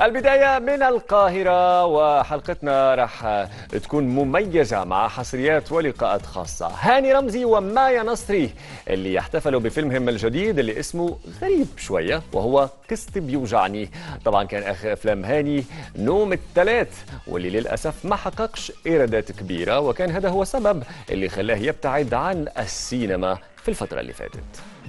البداية من القاهرة وحلقتنا راح تكون مميزة مع حصريات ولقاءات خاصة هاني رمزي ومايا نصري اللي يحتفلوا بفيلمهم الجديد اللي اسمه غريب شوية وهو قسط بيوجعني طبعا كان آخر أفلام هاني نوم الثلاث واللي للأسف ما حققش إيرادات كبيرة وكان هذا هو السبب اللي خلاه يبتعد عن السينما في الفترة اللي فاتت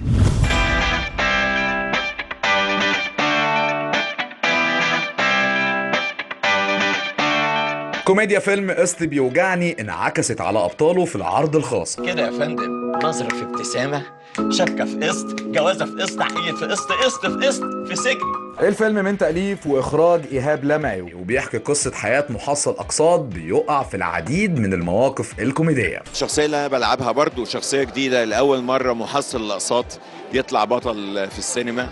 كوميديا فيلم قسط بيوجعني انعكست على ابطاله في العرض الخاص كده يا فندم نظرة في ابتسامة شبكة في قسط جوازة في قسط تحقيق في قسط قسط في قسط في سجن الفيلم من تأليف وإخراج إيهاب لمعي وبيحكي قصة حياة محصل أقساط بيقع في العديد من المواقف الكوميدية الشخصية اللي أنا بلعبها برضو شخصية جديدة لأول مرة محصل الأقساط يطلع بطل في السينما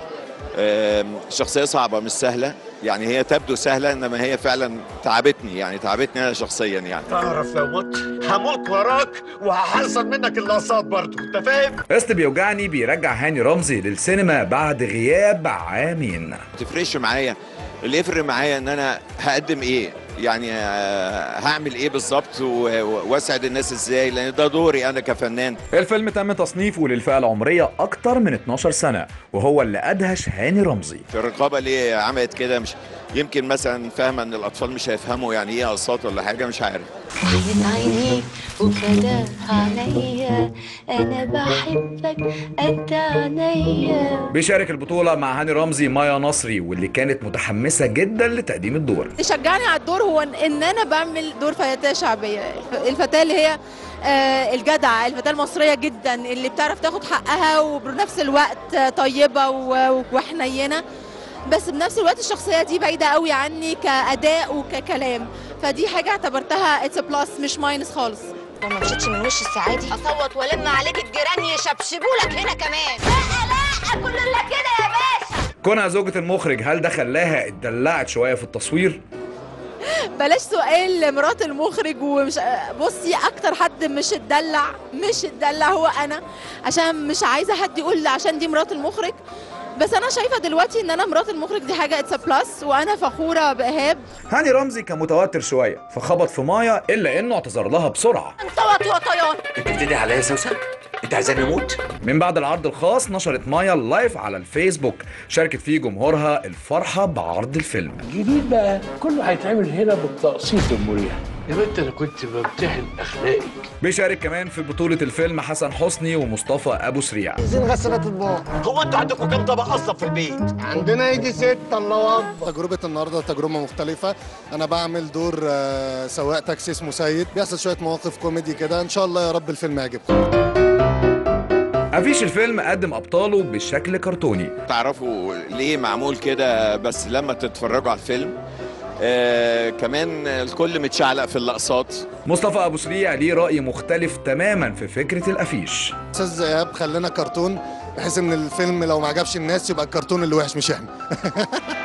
آم، شخصية صعبة مش سهلة يعني هي تبدو سهلة إنما هي فعلا تعبتني يعني تعبتني أنا شخصيا يعني تعرف لو مت هموت وراك وهحصل منك اللاصات برضو انت فاهم؟ قسط بيوجعني بيرجع هاني رمزي للسينما بعد غياب عامين ما تفرقش معايا اللي يفرق معايا إن أنا هقدم إيه يعني آه، هعمل إيه بالظبط و- و- وأسعد الناس إزاي لأن ده دوري أنا كفنان الفيلم تم تصنيفه للفئة العمرية أكتر من 12 سنة وهو اللي أدهش هاني رمزي في الرقابة ليه عملت كده مش يمكن مثلا فاهمة إن الأطفال مش هيفهموا يعني إيه أقساط ولا حاجة مش عارف عين عينيك وكده عليا انا بحبك قد عينيا بيشارك البطولة مع هاني رمزي مايا نصري واللي كانت متحمسة جدا لتقديم الدور اللي شجعني على الدور هو ان إن انا بعمل دور فتاه شعبيه الفتاه اللي هي آه، الجدعه الفتاه المصريه جدا اللي بتعرف تاخد حقها وبنفس الوقت آه، طيبه و- وحنينه بس بنفس الوقت الشخصيه دي بعيده قوي عني كاداء وككلام فدي حاجه اعتبرتها اتس بلس مش ماينس خالص وما مشيتش من وش السعادي اصوت والم عليك الجيران يشبشبولك هنا كمان لا لا كل الا كده يا باشا كونها زوجة المخرج هل ده خلاها اتدلعت شوية في التصوير؟ بلاش سؤال مرات المخرج ومش بصي اكتر حد مش اتدلع مش اتدلع هو انا عشان مش عايزه حد يقول عشان دي مرات المخرج بس انا شايفه دلوقتي ان انا مرات المخرج دي حاجه اتس بلس وانا فخوره بايهاب هاني رمزي كان متوتر شوية فخبط في مايا إلا إنه اعتذر لها بسرعة انت واطي وطيان انت بتدعي عليا يا سوسن؟ انت عايزاني اموت؟ من بعد العرض الخاص نشرت مايا اللايف على الفيسبوك شاركت فيه جمهورها الفرحة بعرض الفيلم الجديد بقى كله هيتعمل هنا بالتقسيط المريح يا بنت انا كنت بمتحن اخلاقك بيشارك كمان في بطولة الفيلم حسن حسني ومصطفى أبو سريع هو انتوا عندكم كام طبق اصلا في البيت؟ عندنا يجي ستة الله أكبر تجربة النهاردة تجربة مختلفة أنا بعمل دور آه، سواق تاكسي اسمه سيد بيحصل شوية مواقف كوميدي كده إن شاء الله يا رب الفيلم يعجبكم أفيش الفيلم قدم أبطاله بشكل كرتوني تعرفوا ليه معمول كده بس لما تتفرجوا على الفيلم آه كمان الكل متشعلق في اللقطات مصطفى أبو سريع ليه رأي مختلف تماما في فكرة الأفيش أستاذ إيهاب خلينا كرتون بحيث إن الفيلم لو ما عجبش الناس يبقى الكرتون اللي وحش مش إحنا